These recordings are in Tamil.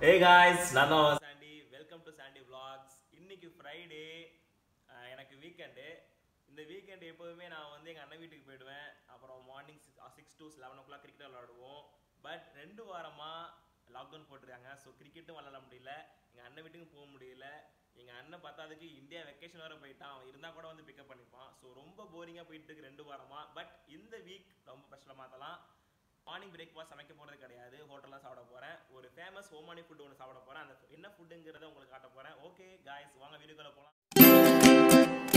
ஏ காய்ஸ் நான் தான் Sandy welcome to Sandy vlogs இன்னைக்கு ஃப்ரைடே எனக்கு வீக்கெண்டு இந்த வீக்கெண்ட் எப்போதுமே நான் வந்து எங்கள் அண்ணன் வீட்டுக்கு போயிடுவேன் அப்புறம் morning six to eleven o'clock cricket விளாடுவோம் பட் ரெண்டு வாரமாக லாக்டவுன் போட்டிருக்காங்க ஸோ கிரிக்கெட்டும் விளாட முடியல எங்கள் அண்ணன் வீட்டுக்கும் போக முடியல எங்கள் அண்ணன் பார்த்ததுக்கு இந்தியா வெக்கேஷன் வேறு போயிட்டான் அவன் இருந்தால் கூட வந்து பிக்கப் பண்ணிப்பான் ஸோ ரொம்ப போரிங்காக போயிட்டு இருக்கு ரெண்டு வாரமாக பட் இந்த வீக் ரொம்ப ஸ்பெஷலாக மாற்றலாம் மார்னிங் பிரேக்ஃபாஸ்ட் சமைக்க போகிறது கிடையாது ஹோட்டலில் சாப்பிட போகிறேன் ஒரு ஃபேமஸ் ஓமானி ஃபுட் ஒன்று சாப்பிட போகிறேன் அந்த என்ன ஃபுட்டுங்கிறத உங்களுக்கு காட்ட போகிறேன் ஓகே காய்ஸ் வாங்க வீடியோக்குள்ள போகலாம்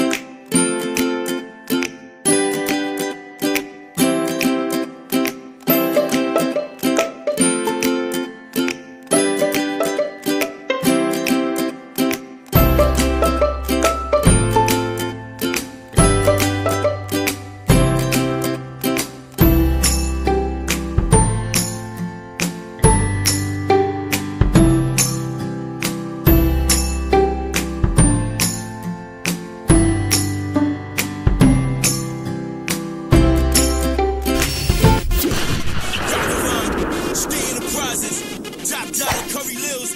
Stay in the process. Top dollar Curry Lils.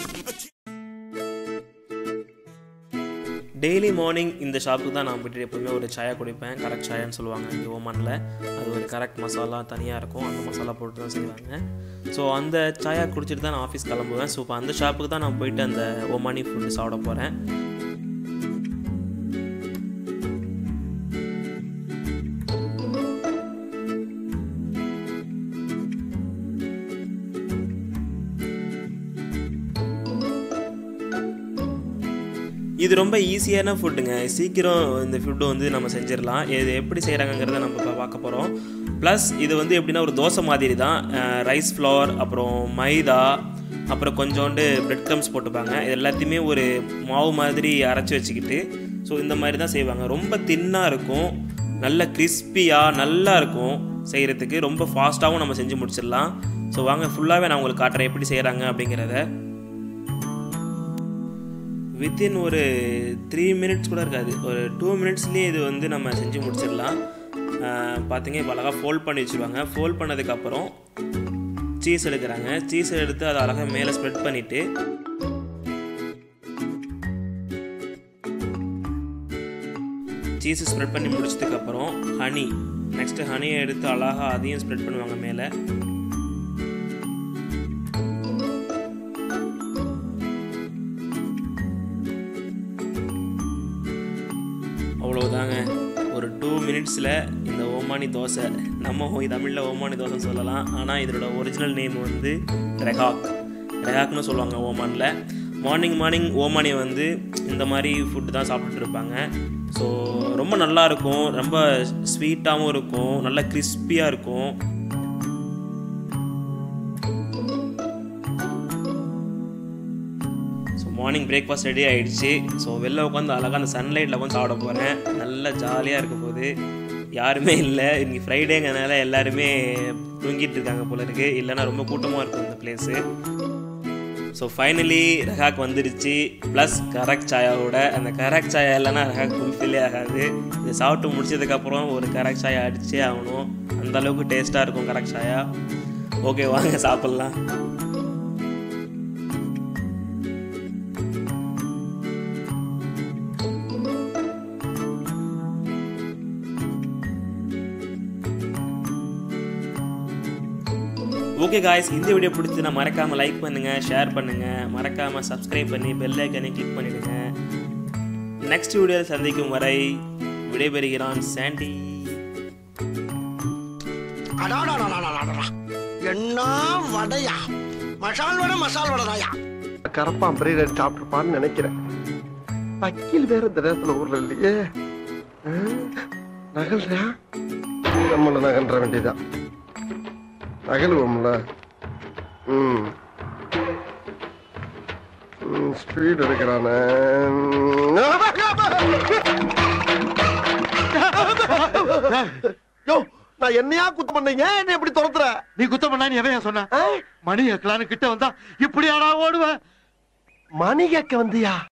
Daily morning இந்த ஷாப்புக்கு தான் நான் போய்ட்டு எப்பவுமே ஒரு சாயா குடிப்பேன் கரெக்ட் சாயான்னு சொல்லுவாங்க இங்கே ஓமானில் அது ஒரு கரெக்ட் மசாலா தனியாக இருக்கும் அந்த மசாலா போட்டு தான் செய்வாங்க ஸோ அந்த சாயா குடிச்சிட்டு தான் நான் ஆஃபீஸ் கிளம்புவேன் ஸோ இப்போ அந்த ஷாப்புக்கு தான் நான் போயிட்டு அந்த ஓமானி ஃபுட்டு சாப்பிட போகிறேன் இது ரொம்ப ஈஸியான ஃபுட்டுங்க சீக்கிரம் இந்த ஃபுட்டு வந்து நம்ம செஞ்சிடலாம் இது எப்படி செய்கிறாங்கங்கிறத நம்ம இப்போ பார்க்க போகிறோம் ப்ளஸ் இது வந்து எப்படின்னா ஒரு தோசை மாதிரி தான் ரைஸ் ஃப்ளவர் அப்புறம் மைதா அப்புறம் கொஞ்சோண்டு பிரெட் க்ரம்ஸ் போட்டுப்பாங்க இது எல்லாத்தையுமே ஒரு மாவு மாதிரி அரைச்சி வச்சுக்கிட்டு ஸோ இந்த மாதிரி தான் செய்வாங்க ரொம்ப தின்னாக இருக்கும் நல்ல கிறிஸ்பியாக நல்லா இருக்கும் செய்கிறதுக்கு ரொம்ப ஃபாஸ்ட்டாகவும் நம்ம செஞ்சு முடிச்சிடலாம் ஸோ வாங்க ஃபுல்லாகவே நான் உங்களுக்கு காட்டுறேன் எப்படி செய்கிறாங்க அப்படிங்கிறத வித்தின் ஒரு த்ரீ மினிட்ஸ் கூட இருக்காது ஒரு டூ மினிட்ஸ்லேயே இது வந்து நம்ம செஞ்சு முடிச்சிடலாம் ஆஹ் பார்த்தீங்க இப்போ அழகாக ஃபோல்ட் பண்ணி வச்சுருவாங்க ஃபோல்ட் பண்ணதுக்கப்புறம் சீஸ் எடுக்கிறாங்க சீஸ் எடுத்து அதை அழகாக மேலே ஸ்ப்ரெட் பண்ணிவிட்டு சீஸ் ஸ்ப்ரெட் பண்ணி முடிச்சதுக்கப்புறம் ஹனி நெக்ஸ்ட்டு ஹனியை எடுத்து அழகாக அதையும் ஸ்ப்ரெட் பண்ணுவாங்க மேலே அவ்வளோதாங்க ஒரு டூ மினிட்ஸில் இந்த ஓமானி தோசை நம்ம தமிழில் ஓமானி தோசை சொல்லலாம் ஆனால் இதோட ஒரிஜினல் நேம் வந்து ரெகாக் ரெகாக்னு சொல்லுவாங்க ஓமானில் மார்னிங் மார்னிங் ஓமானியை வந்து இந்த மாதிரி ஃபுட்டு தான் சாப்பிட்டுட்டு இருப்பாங்க ஸோ ரொம்ப நல்லா இருக்கும் ரொம்ப ஸ்வீட்டாகவும் இருக்கும் நல்லா கிறிஸ்பியாக இருக்கும் ஸோ மார்னிங் பிரேக்ஃபாஸ்ட் ரெடி ஆகிடுச்சு ஸோ வெளில உட்காந்து அழகாக அந்த சன்லைட்டில் உட்காந்து சாப்பிட போகிறேன் நல்லா ஜாலியாக இருக்க போது யாருமே இல்லை இன்னைக்கு ஃப்ரைடேங்கிறனால எல்லாருமே தூங்கிட்டு இருக்காங்க போல இருக்கு இல்லைன்னா ரொம்ப கூட்டமாக இருக்கும் இந்த பிளேஸு ஸோ ஃபைனலி ரஹாக் வந்துடுச்சு ப்ளஸ் கரக் சாயாவோட அந்த கரக் சாயா இல்லைன்னா ரஹாக் ஃபுல்ஃபில்லே ஆகாது இது சாப்பிட்டு முடிச்சதுக்கப்புறம் ஒரு கரக் சாயா அடிச்சே ஆகணும் அந்த அளவுக்கு டேஸ்ட்டாக இருக்கும் கரக் சாயா ஓகே வாங்க சாப்பிட்லாம் ஓகே காய்ஸ் இந்த வீடியோ பிடிச்சதுன்னா மறக்காமல் லைக் பண்ணுங்கள் ஷேர் பண்ணுங்கள் மறக்காமல் சப்ஸ்கிரைப் பண்ணி பெல் ஐக்கனை கிளிக் பண்ணிடுங்க நெக்ஸ்ட் வீடியோவில் சந்திக்கும் வரை விடைபெறுகிறான் சாண்டி அடாடாடாடாடாடா. என்ன வடையா மசால் வடை மசால் வடைதாயா கரப்பான் பிரியாணி சாப்பிட்டுருப்பான்னு நினைக்கிறேன் வக்கீல் வேற இந்த நேரத்துல ஊர்ல இல்லையே ஆ? நகல்றியா நம்மள நகன்ற வேண்டியதான் நகலுவோம்ல ம் ஸ்பீட் எடுக்கிறானே யோ நான் என்னையா குத்து பண்ணீங்க என்ன எப்படி துரத்துற நீ குத்தம் பண்ணா நீ எவையா சொன்ன மணி எக்கலான்னு கிட்ட வந்தா இப்படி ஆடா ஓடுவ மணி கேட்க வந்தியா